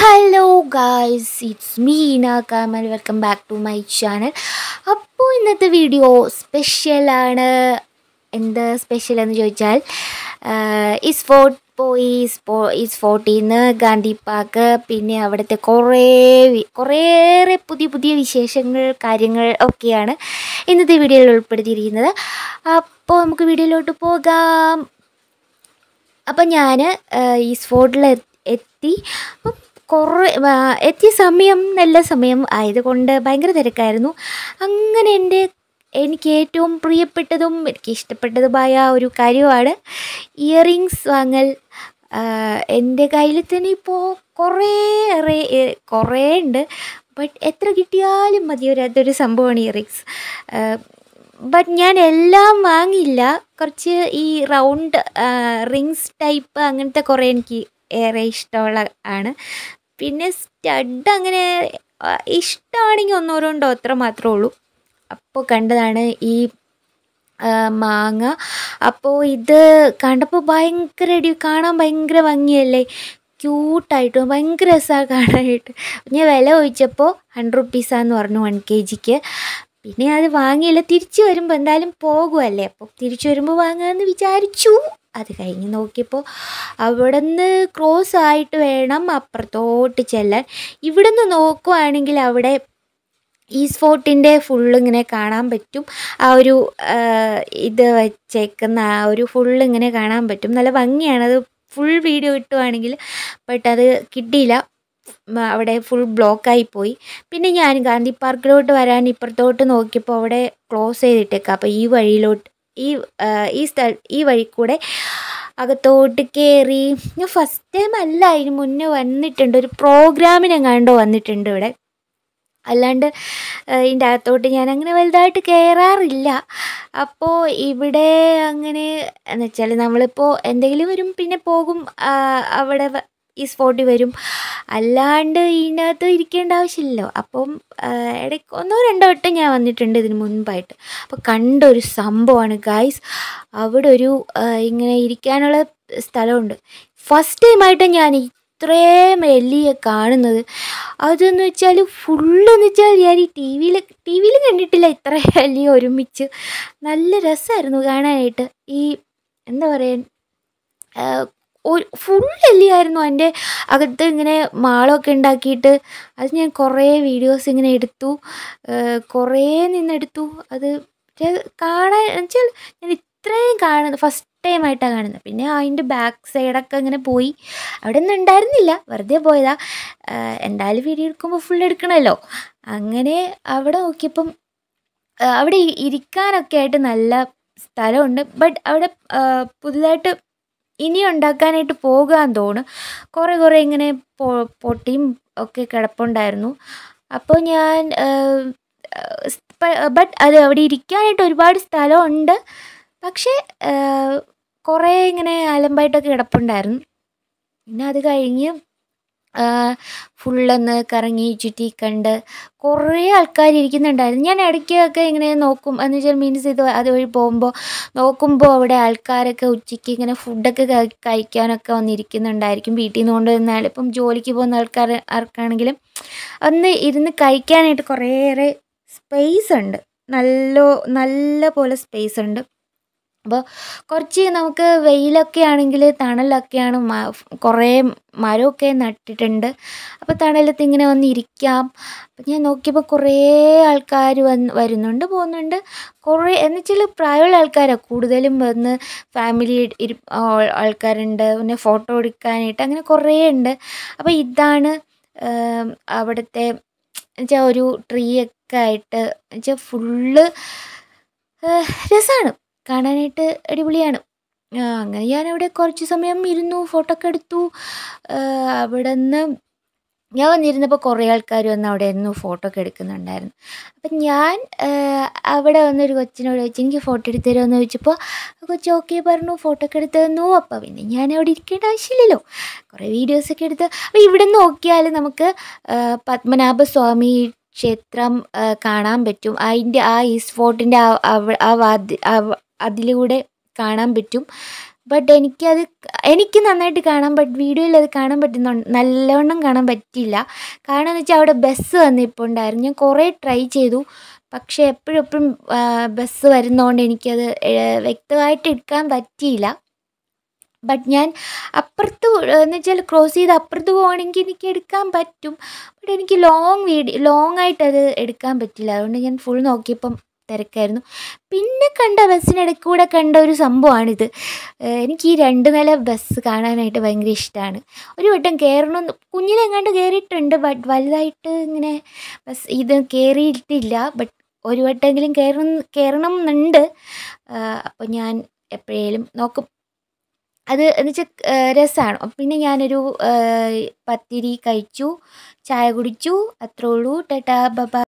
hello guys it's Meena Kamal welcome back to my channel അപ്പോൾ ഇന്നത്തെ video സ്പെഷ്യലാണ് എന്ത് സ്പെഷ്യൽ എന്ന് ചോദിച്ചാൽ ഇസ് ഫോർട്ട് പോയി സ്പോ ഇസ് ഫോർട്ടിൽ നിന്ന് ഗാന്ധി പാർക്ക് പിന്നെ അവിടുത്തെ കുറേ വി- കുറേയേറെ പുതിയ പുതിയ വിശേഷങ്ങൾ കാര്യങ്ങൾ ഒക്കെയാണ് ഇന്നത്തെ വീഡിയോയിൽ ഉൾപ്പെടുത്തിയിരിക്കുന്നത് അപ്പോൾ നമുക്ക് വീഡിയോയിലോട്ട് പോകാം അപ്പം ഞാൻ ഈ സ്പോട്ടിൽ എത്തി അപ്പം കുറേ ആ, എത്തിയ സമയം നല്ല സമയം ആയതുകൊണ്ട് ഭയങ്കര തിരക്കായിരുന്നു അങ്ങനെ എൻ്റെ എനിക്ക് ഏറ്റവും പ്രിയപ്പെട്ടതും എനിക്ക് ഇഷ്ടപ്പെട്ടതുമായ ഒരു കാര്യമാണ് ഇയറിങ്സ് വാങ്ങൽ ആ, എൻ്റെ കയ്യിൽ തന്നെ ഇപ്പോൾ കുറേയേറെ ഏ- കുറേ ഉണ്ട് ബട്ട് എത്ര കിട്ടിയാലും മതി ഒരു അതൊരു സംഭവമാണ് ഇയറിങ്സ് ബട്ട് ഞാൻ എല്ലാം വാങ്ങിയില്ല കുറച്ച് ഈ റൗണ്ട് റിങ്സ് ടൈപ്പ് അങ്ങനത്തെ കുറേ എനിക്ക് ഏറെ ഇഷ്ടമുള്ള ആണ് പിന്നെ സ്റ്റഡ് അങ്ങനെ ആ, ഇഷ്ടമാണെങ്കിൽ ഒന്നോ രണ്ടോ അത്ര മാത്രമേ ഉള്ളൂ അപ്പോൾ കണ്ടതാണ് ഈ ആ, മാങ്ങ അപ്പോൾ ഇത് കണ്ടപ്പോൾ ഭയങ്കര അടി കാണാൻ ഭയങ്കര ഭംഗിയല്ലേ ക്യൂട്ടായിട്ടും ഭയങ്കര രസമാണ് കാണാനായിട്ട് ഞാൻ വില ചോദിച്ചപ്പോൾ ഹൺഡ്രഡ് റുപ്പീസാന്ന് പറഞ്ഞു വൺ കെ ജിക്ക് പിന്നെ അത് വാങ്ങിയില്ല തിരിച്ചു വരുമ്പോൾ എന്തായാലും പോകുമല്ലേ അപ്പോൾ തിരിച്ചു വരുമ്പോൾ വാങ്ങാമെന്ന് വിചാരിച്ചു അത് കഴിഞ്ഞ് നോക്കിയപ്പോൾ അവിടെ നിന്ന് ക്രോസ് ആയിട്ട് വേണം അപ്പുറത്തോട്ട് ചെല്ലാൻ ഇവിടെ നിന്ന് നോക്കുവാണെങ്കിൽ അവിടെ ഈ സ്പോട്ടിൻ്റെ ഫുള്ള് ഇങ്ങനെ കാണാൻ പറ്റും ആ ഒരു ആ, ഇത് വച്ചേക്കുന്ന ആ ഒരു ഫുള്ള് ഇങ്ങനെ കാണാൻ പറ്റും നല്ല ഭംഗിയാണ് അത് ഫുൾ വീഡിയോ കിട്ടുവാണെങ്കിൽ ബട്ട് അത് കിട്ടിയില്ല ഉം, അവിടെ ഫുൾ ബ്ലോക്കായി പോയി പിന്നെ ഞാൻ ഗാന്ധി പാർക്കിലോട്ട് വരാൻ ഇപ്പുറത്തോട്ട് നോക്കിയപ്പോൾ അവിടെ ക്ലോസ് ചെയ്തിട്ടേക്കാം അപ്പോൾ ഈ വഴിയിലോട്ട് ഈ ആ, ഈ സ്ഥല ഈ വഴി കൂടെ അകത്തോട്ട് കയറി ഞാൻ ഫസ്റ്റ് ടൈം അല്ല അതിന് മുന്നേ വന്നിട്ടുണ്ട് ഒരു പ്രോഗ്രാമിനെങ്ങാണ്ടോ വന്നിട്ടുണ്ട് ഇവിടെ അല്ലാണ്ട് ഏഹ് ഇതിൻ്റെ അകത്തോട്ട് ഞാൻ അങ്ങനെ വലുതായിട്ട് കയറാറില്ല അപ്പോൾ ഇവിടെ അങ്ങനെ എന്ന് വെച്ചാൽ നമ്മളിപ്പോൾ എന്തെങ്കിലും വരും പിന്നെ പോകും ആ, അവിടെ വ- ഈ സ്പോട്ടിൽ വരും അല്ലാണ്ട് ഇതിനകത്ത് ഇരിക്കേണ്ട ആവശ്യമില്ലല്ലോ അപ്പം ആഹ് ഇടയ്ക്ക് ഒന്നോ രണ്ടോ വട്ടം ഞാൻ വന്നിട്ടുണ്ട് ഇതിന് മുൻപായിട്ട് അപ്പോൾ കണ്ട ഒരു സംഭവമാണ് ഗായ്സ് അവിടെ ഒരു ആഹ് ഇങ്ങനെ ഇരിക്കാനുള്ള സ്ഥലമുണ്ട് ഫസ്റ്റ് ടൈമായിട്ട് ഞാൻ ഇത്രയും വലിയ കാണുന്നത് അതെന്ന് വെച്ചാൽ ഫുള്ളെന്ന് വെച്ചാൽ ഞാൻ ഈ ടി വിയിൽ ടി വിയിൽ കണ്ടിട്ടില്ല ഇത്ര വലിയ ഒരുമിച്ച് നല്ല രസമായിരുന്നു കാണാനായിട്ട് ഈ എന്താ പറയുക ഫുൾ എല്ലിയായിരുന്നു അതിൻ്റെ അകത്ത് ഇങ്ങനെ മാളമൊക്കെ ഉണ്ടാക്കിയിട്ട് അത് ഞാൻ കുറേ വീഡിയോസ് ഇങ്ങനെ എടുത്തു ഏഹ് കുറേ നിന്നെടുത്തു അത് ര- കാണാൻ വെച്ചാൽ ഞാൻ ഇത്രയും കാണുന്നത് ഫസ്റ്റ് ടൈമായിട്ടാണ് കാണുന്നത് പിന്നെ അതിൻ്റെ ബാക്ക് സൈഡൊക്കെ ഇങ്ങനെ പോയി അവിടെ ഒന്നും ഉണ്ടായിരുന്നില്ല വെറുതെ പോയതാ ഏഹ് എന്തായാലും വീഡിയോ എടുക്കുമ്പോൾ ഫുൾ എടുക്കണമല്ലോ അങ്ങനെ അവിടെ നോക്കിയപ്പം ഏഹ് അവിടെ ഇ- ഇരിക്കാനൊക്കെ ആയിട്ട് നല്ല സ്ഥലമുണ്ട് ബട്ട് അവിടെ ഏഹ് പുതുതായിട്ട് ഇനി ഉണ്ടാക്കാനായിട്ട് പോകാൻ തോന്നുന്നു കുറേ കുറേ ഇങ്ങനെ പൊ പൊട്ടിയും ഒക്കെ കിടപ്പുണ്ടായിരുന്നു അപ്പോൾ ഞാൻ ബട്ട് അത് അവിടെ ഇരിക്കാനായിട്ട് ഒരുപാട് സ്ഥലമുണ്ട് പക്ഷേ ഏഹ് കുറേ ഇങ്ങനെ അലമ്പായിട്ടൊക്കെ കിടപ്പുണ്ടായിരുന്നു പിന്നെ അത് കഴിഞ്ഞ് ഫുള്ളൊന്ന് കറങ്ങി ചുറ്റി കണ്ട് കുറേ ആൾക്കാർ ഇരിക്കുന്നുണ്ടായിരുന്നു ഞാൻ ഇടയ്ക്കൊക്കെ ഇങ്ങനെ നോക്കും എന്ന് വെച്ചാൽ മീൻസ് ഇത് അതുവഴി പോകുമ്പോൾ നോക്കുമ്പോൾ അവിടെ ആൾക്കാരൊക്കെ ഉച്ചയ്ക്ക് ഇങ്ങനെ ഫുഡൊക്കെ കഴി- കഴിക്കാനൊക്കെ വന്നിരിക്കുന്നുണ്ടായിരിക്കും വീട്ടിൽ നിന്ന് കൊണ്ടുവന്നാൽ ഇപ്പം ജോലിക്ക് പോകുന്ന ആൾക്കാർ ആർക്കാണെങ്കിലും ഒന്ന് ഇരുന്ന് കഴിക്കാനായിട്ട് കുറേയേറെ സ്പേസ് ഉണ്ട് നല്ല നല്ല പോലെ സ്പേസ് ഉണ്ട് അപ്പോൾ കുറച്ച് നമുക്ക് വെയിലൊക്കെ ആണെങ്കിൽ തണലൊക്കെയാണ് മ- കുറേ മരമൊക്കെ നട്ടിട്ടുണ്ട് അപ്പോൾ തണലത്ത് ഇങ്ങനെ വന്ന് ഇരിക്കാം അപ്പം ഞാൻ നോക്കിയപ്പോൾ കുറേ ആൾക്കാർ വന്ന് വരുന്നുണ്ട് പോകുന്നുണ്ട് കുറേ എന്ന് വെച്ചാൽ പ്രായമുള്ള ആൾക്കാരാണ് കൂടുതലും വന്ന് ഫാമിലി ഇരി ആൾ- ആൾക്കാരുണ്ട് പിന്നെ ഫോട്ടോ എടുക്കാനായിട്ട് അങ്ങനെ കുറേ ഉണ്ട് അപ്പോൾ ഇതാണ് ഏം, അവിടുത്തെ വെച്ചാൽ ഒരു ട്രീ ഒക്കെ ആയിട്ട് വെച്ചാൽ ഫുള്ള് രസമാണ് കാണാനായിട്ട് അടിപൊളിയാണ് ആ, അങ്ങനെ ഞാനവിടെ കുറച്ച് സമയം ഇരുന്നു ഫോട്ടോ ഒക്കെ എടുത്തു അവിടെ നിന്ന് ഞാൻ വന്നിരുന്നപ്പോൾ കുറേ ആൾക്കാർ വന്ന് അവിടെ നിന്ന് ഫോട്ടോ ഒക്കെ എടുക്കുന്നുണ്ടായിരുന്നു അപ്പം ഞാൻ ആ, അവിടെ വന്നൊരു കൊച്ചിനോട് ചോദിച്ചു എനിക്ക് ഫോട്ടോ എടുത്ത് തരുമോ ചോദിച്ചപ്പോൾ ആ കൊച്ചു ഓക്കെ പറഞ്ഞു ഫോട്ടോ ഒക്കെ എടുത്ത് തന്നു അപ്പോൾ പിന്നെ ഞാൻ അവിടെ ഇരിക്കേണ്ട ആവശ്യമില്ലല്ലോ കുറേ വീഡിയോസൊക്കെ എടുത്ത് അപ്പോൾ ഇവിടെ നോക്കിയാൽ നമുക്ക് ആ, പത്മനാഭസ്വാമി ക്ഷേത്രം ആ, കാണാൻ പറ്റും അതിൻ്റെ ആ ഈസ്റ്റ് ഫോർട്ടിൻ്റെ ആ അവ- ആ വാതി ആ വ- അതിലൂടെ കാണാൻ പറ്റും ബട്ട് എനിക്കത് എനിക്ക് നന്നായിട്ട് കാണാൻ പറ്റും വീഡിയോയിൽ അത് കാണാൻ പറ്റുന്നുണ്ട് നല്ലവണ്ണം കാണാൻ പറ്റില്ല കാരണം എന്ന് വെച്ചാൽ അവിടെ ബസ് വന്നിട്ടുണ്ടായിരുന്നു ഞാൻ കുറേ ട്രൈ ചെയ്തു പക്ഷേ എപ്പോഴും എപ്പോഴും ബസ് വരുന്നതുകൊണ്ട് എനിക്കത് ഏഹ്, വ്യക്തമായിട്ട് എടുക്കാൻ പറ്റിയില്ല ബട്ട് ഞാൻ അപ്പുറത്ത് എന്ന് വെച്ചാൽ ക്രോസ് ചെയ്ത് അപ്പുറത്ത് പോവുകയാണെങ്കിൽ എനിക്ക് എടുക്കാൻ പറ്റും ബട്ട് എനിക്ക് ലോങ് വീഡിയോ ലോങ് ആയിട്ട് അത് എടുക്കാൻ പറ്റില്ല അതുകൊണ്ട് ഞാൻ ഫുൾ നോക്കിയപ്പം തിരക്കായിരുന്നു പിന്നെ കണ്ട ബസ്സിനിടയ്ക്ക് കൂടെ കണ്ട ഒരു സംഭവമാണിത് ഏഹ് എനിക്ക് ഈ രണ്ട് നില ബസ് കാണാനായിട്ട് ഭയങ്കര ഇഷ്ടമാണ് ഒരു വട്ടം കയറണം കുഞ്ഞിലെങ്ങാണ്ട് കയറിയിട്ടുണ്ട് ബട്ട് വലുതായിട്ട് ഇങ്ങനെ ബസ് ഇത് കയറിയിട്ടില്ല ബട്ട് ഒരു വട്ടമെങ്കിലും കയറണം കയറണം എന്നുണ്ട് അപ്പോൾ ഞാൻ എപ്പോഴേലും നോക്കും അത് എന്ന് വെച്ചാൽ രസമാണ് പിന്നെ ഞാനൊരു ആ, പത്തിരി കഴിച്ചു ചായ കുടിച്ചു അത്രേ ഉള്ളൂ ടാറ്റാ ബബ